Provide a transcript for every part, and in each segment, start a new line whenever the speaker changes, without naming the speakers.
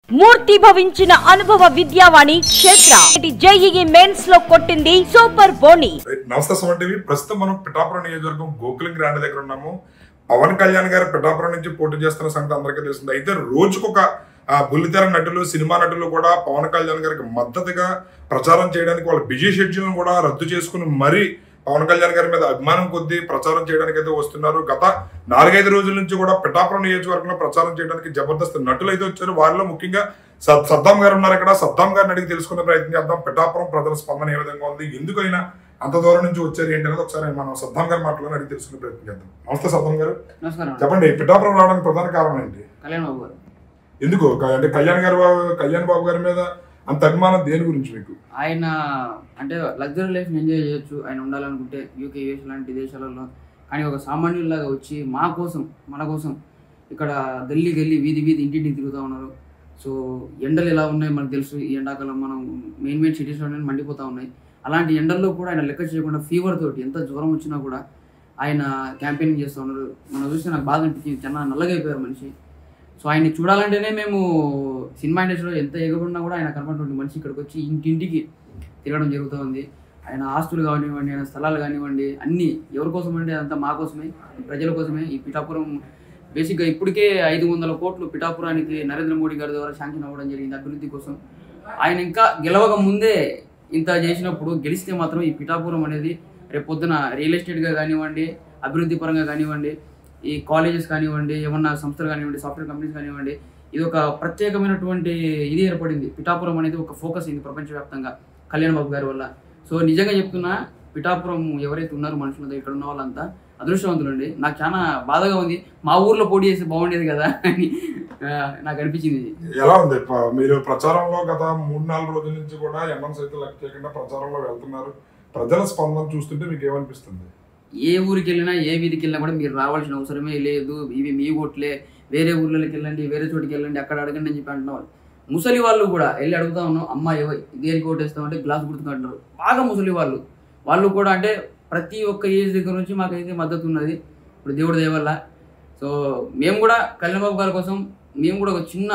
మూర్తి భవించిన అనుభవ విద్యావాణి క్షేత్ర JEE mains లో కొట్టింది సూపర్ బోని
నమస్తే సుమన్ టీవీ ప్రస్తుతం మనం పిఠాపురం నియోజకవర్గం గోకులం గ్రాండ్ దగ్గర ఉన్నాము పవన్ కళ్యాణ్ గారు పిఠాపురం నుంచి పోటీ చేస్తున్న సంగతి అందరికీ తెలిసింది అయితే రోజుకొక ఆ, బుల్లితెర నటులు సినిమా నటులు కూడా పవన్ కళ్యాణ్ గారికి మద్దతుగా ప్రచారం చేయడానికి వాళ్ళ బిజీ షెడ్యూల్ కూడా రద్దు చేసుకుని మరీ పవన్ కళ్యాణ్ గారి మీద అభిమానం కొద్దీ ప్రచారం చేయడానికి అయితే వస్తున్నారు గత నాలుగైదు రోజుల నుంచి కూడా పిఠాపురం నియోజకవర్గంలో ప్రచారం చేయడానికి జబర్దస్త్ నటులు అయితే వచ్చారు వారిలో ముఖ్యంగా సద్- సద్దాం గారు ఉన్నారు ఇక్కడ సద్దాం గారిని అడిగి తెలుసుకునే ప్రయత్నం చేద్దాం పిఠాపురం ప్రజల స్పందన ఏ విధంగా ఉంది ఎందుకైనా అంత దూరం నుంచి వచ్చారు ఏంటి అనేది ఒకసారి మనం సద్దాం గారి మాటలను అడిగి తెలుసుకునే ప్రయత్నం చేద్దాం నమస్తే సద్దాం గారు
నమస్కారం
చెప్పండి పిఠాపురం రావడానికి ప్రధాన కారణం ఏంటి
కళ్యాణ్ బాబు గారు
ఎందుకు క- అంటే కళ్యాణ్ గారు కళ్యాణ్ బాబు గారి మీద అంత అభిమానం దేని గురించి మీకు
ఆయన అంటే లగ్జరీ లైఫ్ ఎంజాయ్ చేయొచ్చు ఆయన ఉండాలనుకుంటే యూకే యూఎస్ లాంటి దేశాలలో కానీ ఒక సామాన్యుల్లాగా వచ్చి మా కోసం మన కోసం ఇక్కడ గల్లీ గల్లీ వీధి వీధి ఇంటింటికి తిరుగుతూ ఉన్నారు సో ఎండలు ఎలా ఉన్నాయి మనకు తెలుసు ఈ ఎండాకాలం మనం మెయిన్ మెయిన్ సిటీస్లోనే మండిపోతూ ఉన్నాయి అలాంటి ఎండల్లో కూడా ఆయన లెక్క చేయకుండా ఫీవర్ తోటి ఎంత జ్వరం వచ్చినా కూడా ఆయన క్యాంపెయినింగ్ చేస్తూ ఉన్నారు మనం చూస్తే నాకు బాగా అనిపించింది చాలా నల్లగా అయిపోయారు మనిషి సో ఆయన్ని చూడాలంటేనే మేము సినిమా ఇండస్ట్రీలో ఎంత ఎగబడినా కూడా ఆయన కనపడినటువంటి మనిషి ఇక్కడికి వచ్చి ఇంటింటికి తిరగడం జరుగుతూ ఉంది ఆయన ఆస్తులు కానివ్వండి ఆయన స్థలాలు కానివ్వండి అన్నీ ఎవరి కోసం అంటే అదంతా మా కోసమే ఈ ప్రజల కోసమే ఈ పిఠాపురం బేసిక్గా ఇప్పటికే ఐదు వందల కోట్లు పిఠాపురానికి నరేంద్ర మోడీ గారి ద్వారా శాంక్షన్ అవ్వడం జరిగింది అభివృద్ధి కోసం ఆయన ఇంకా గెలవక ముందే ఇంత చేసినప్పుడు గెలిస్తే మాత్రం ఈ పిఠాపురం అనేది రేపు పొద్దున రియల్ ఎస్టేట్గా కానివ్వండి అభివృద్ధి పరంగా కానివ్వండి ఈ కాలేజెస్ కానివ్వండి ఏమన్నా సంస్థలు కానివ్వండి సాఫ్ట్వేర్ కంపెనీస్ కానివ్వండి ఇది ఒక ప్రత్యేకమైనటువంటి ఇది ఏర్పడింది పిఠాపురం అనేది ఒక ఫోకస్ అయింది ప్రపంచవ్యాప్తంగా కళ్యాణ్ బాబు గారి వల్ల సో నిజంగా చెప్తున్నా పిఠాపురం ఎవరైతే ఉన్నారో మనుషులు ఇక్కడ ఉన్న వాళ్ళంతా అదృష్టవంతులండి నాకు చాలా బాధగా ఉంది మా ఊర్లో పోటీ చేస్తే బాగుండేది కదా అని ఆ, నాకు అనిపించింది
ఎలా ఉంది ప- మీరు ప్రచారంలో గత మూడు నాలుగు రోజుల నుంచి కూడా ఎంఎం సైతం లెక్క చేయకుండా ప్రచారంలో వెళ్తున్నారు ప్రజల స్పందన చూస్తుంటే మీకు ఏమనిపిస్తుంది
ఏ ఊరికి వెళ్ళినా ఏ వీధికి వెళ్ళినా కూడా మీరు రావాల్సిన అవసరమే లేదు ఇవి మీ ఓట్లే వేరే ఊర్లకి వెళ్ళండి వేరే చోటికి వెళ్ళండి అక్కడ అడగండి అని చెప్పి అంటున్నారు ముసలి వాళ్ళు కూడా వెళ్ళి అడుగుతా ఉన్నాం అమ్మ ఎవ- దేనికి ఓటేస్తామంటే గ్లాస్ గుర్తుకుంటున్నారు బాగా ముసలి వాళ్ళు వాళ్ళు కూడా అంటే ప్రతి ఒక్క ఏజ్ దగ్గర నుంచి మాకైతే మద్దతు ఉన్నది ఇప్పుడు దేవుడి దయ వల్ల సో మేము కూడా కళ్యాణ్ బాబు గారి కోసం మేము కూడా ఒక చిన్న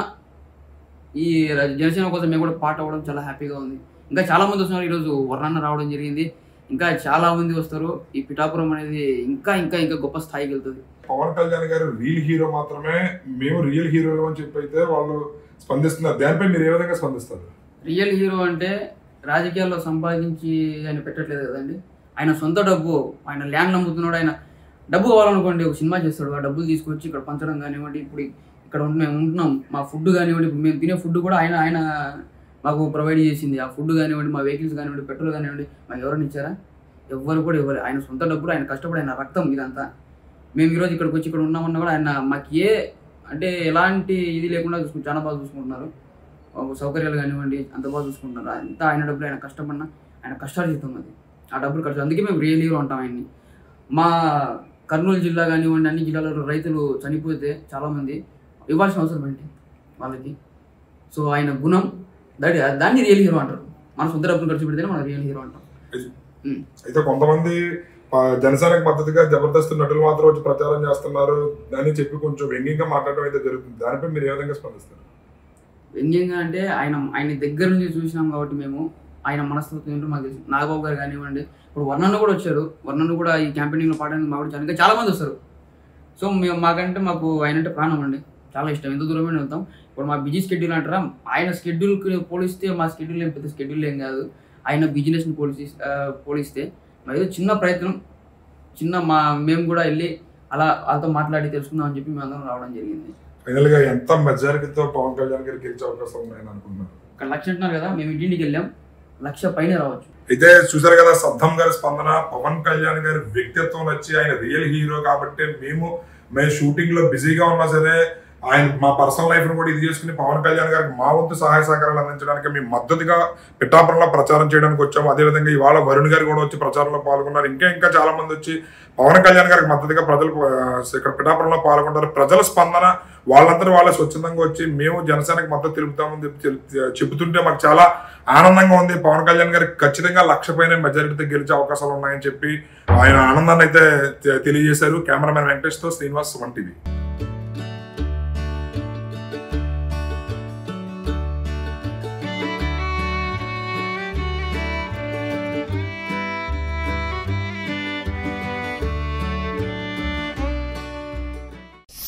ఈ ర- జనసేన కోసం మేము కూడా పాట అవ్వడం చాలా హ్యాపీగా ఉంది ఇంకా చాలా మంది వస్తున్నారు ఈరోజు వర్ణన్న రావడం జరిగింది ఇంకా చాలా మంది వస్తారు ఈ పిఠాపురం అనేది ఇంకా ఇంకా ఇంకా గొప్ప స్థాయికి వెళ్తుంది
పవన్ కళ్యాణ్ గారు రియల్ హీరో మాత్రమే మేము రియల్ హీరోలు అని చెప్పి అయితే వాళ్ళు స్పందిస్తున్నారు దానిపై మీరు ఏ విధంగా స్పందిస్తారు
రియల్ హీరో అంటే రాజకీయాల్లో సంపాదించి ఆయన పెట్టట్లేదు కదండి ఆయన సొంత డబ్బు ఆయన ల్యాండ్ అమ్ముతున్నాడు ఆయన డబ్బు కావాలనుకోండి ఒక సినిమా చేస్తాడు ఆ డబ్బులు తీసుకొచ్చి ఇక్కడ పంచడం కానివ్వండి ఇప్పుడు ఇక్కడ ఉంటున్నాం మేము ఉంటున్నాం మా ఫుడ్ కానివ్వండి ఇప్పుడు మేము తినే ఫుడ్ కూడా ఆయన ఆయన మాకు ప్రొవైడ్ చేసింది ఆ ఫుడ్ కానివ్వండి మా వెహికల్స్ కానివ్వండి పెట్రోల్ కానివ్వండి మాకు ఎవరైనా ఇచ్చారా ఎవ్వరు కూడా ఇవ్వరు ఆయన సొంత డబ్బులు ఆయన కష్టపడి ఆయన రక్తం ఇదంతా మేము ఈరోజు ఇక్కడికి వచ్చి ఇక్కడ ఉన్నామన్నా కూడా ఆయన మాకు ఏ అంటే ఎలాంటి ఇది లేకుండా చూసుకుంటు చాలా బాగా చూసుకుంటున్నారు ఒక సౌకర్యాలు కానివ్వండి అంత బాగా చూసుకుంటున్నారు అంతా ఆయన డబ్బులు ఆయన కష్టపడినా ఆయన కష్టార్జితం అది ఆ డబ్బులు ఖర్చు అందుకే మేము రియల్ హీరో అంటాం ఆయన్ని మా కర్నూలు జిల్లా కానివ్వండి అన్ని జిల్లాలలో రైతులు చనిపోతే చాలామంది ఇవ్వాల్సిన అవసరం ఏంటి వాళ్ళకి సో ఆయన గుణం దాడి దాన్ని రియల్ హీరో అంటారు మన సొంత డబ్బులు ఖర్చు పెడితేనే మనం రియల్ హీరో అంటాం ఉమ్.
అయితే కొంతమంది ఆ, జనసేనకు మద్దతుగా జబర్దస్త్ నటులు మాత్రం వచ్చి ప్రచారం చేస్తున్నారు అని చెప్పి కొంచెం వ్యంగ్యంగా మాట్లాడడం అయితే జరుగుతుంది దానిపై మీరు ఏ విధంగా స్పందిస్తారు
వ్యంగ్యంగా అంటే ఆయన ఆయన దగ్గర నుంచి చూసినాం కాబట్టి మేము ఆయన మనస్తత్వం ఏంటో మాకు తెలుసు నాగబాబు గారు కానివ్వండి ఇప్పుడు వర్ణన్న కూడా వచ్చారు వర్ణన్న కూడా ఈ క్యాంపెయినింగ్లో పాడడానికి మాకు చాలా ఇంకా చాలా మంది వస్తారు సో మేము మాకంటే మాకు ఆయన అంటే ప్రాణం అండి చాలా ఇష్టం ఎంత దూరమైన వెళ్తాం ఇప్పుడు మా బిజీ స్కెడ్యూల్ అంటారా ఆయన స్కెడ్యూల్కి పోలిస్తే మా స్కెడ్యూల్ ఏం పెద్ద స్కెడ్యూల్ ఏం కాదు ఆయన బిజినెస్ని పోలిసి ఆ, పోలిస్తే మరి ఏదో చిన్న ప్రయత్నం చిన్న మా మేము కూడా వెళ్ళి అలా వాళ్ళతో మాట్లాడి తెలుసుకుందాం అని చెప్పి మేము అందరం రావడం జరిగింది
ఫైనల్ గా ఎంత మెజారిటీతో పవన్ కళ్యాణ్ గారికి గెలిచే అవకాశం ఉన్నాయని అనుకుంటున్నారు
ఇక్కడ లక్ష అంటున్నారు కదా మేము ఇంటింటికి వెళ్ళాం లక్ష పైన రావచ్చు
అయితే చూసారు కదా సద్దం గారి స్పందన పవన్ కళ్యాణ్ గారి వ్యక్తిత్వం నచ్చి ఆయన రియల్ హీరో కాబట్టి మేము మేము షూటింగ్ లో బిజీగా ఉన్నా సరే ఆయన మా పర్సనల్ లైఫ్ ను కూడా ఇది చేసుకుని పవన్ కళ్యాణ్ గారికి మా వంతు సహాయ సహకారాలు అందించడానికి మేము మద్దతుగా పిఠాపురంలో ప్రచారం చేయడానికి వచ్చాము అదేవిధంగా ఇవాళ వరుణ్ గారు కూడా వచ్చి ప్రచారంలో పాల్గొన్నారు ఇంకా ఇంకా చాలా మంది వచ్చి పవన్ కళ్యాణ్ గారికి మద్దతుగా ప్రజలు ఆ, ఇక్కడ పిఠాపురంలో పాల్గొంటారు ప్రజల స్పందన వాళ్ళందరూ వాళ్ళ స్వచ్ఛందంగా వచ్చి మేము జనసేనకి మద్దతు తెలుపుతామని చెప్పి తెలు- చెబుతుంటే మాకు చాలా ఆనందంగా ఉంది పవన్ కళ్యాణ్ గారికి ఖచ్చితంగా లక్ష పైన మెజారిటీతో గెలిచే అవకాశాలు ఉన్నాయని చెప్పి ఆయన ఆనందాన్ని అయితే తె- తెలియజేశారు కెమెరామెన్ వెంకటేష్ తో శ్రీనివాస్ వన్ టీవీ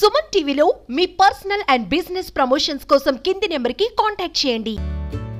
సుమన్ టీవీలో మీ పర్సనల్ అండ్ బిజినెస్ ప్రమోషన్స్ కోసం కింది నెంబర్కి కాంటాక్ట్ చేయండి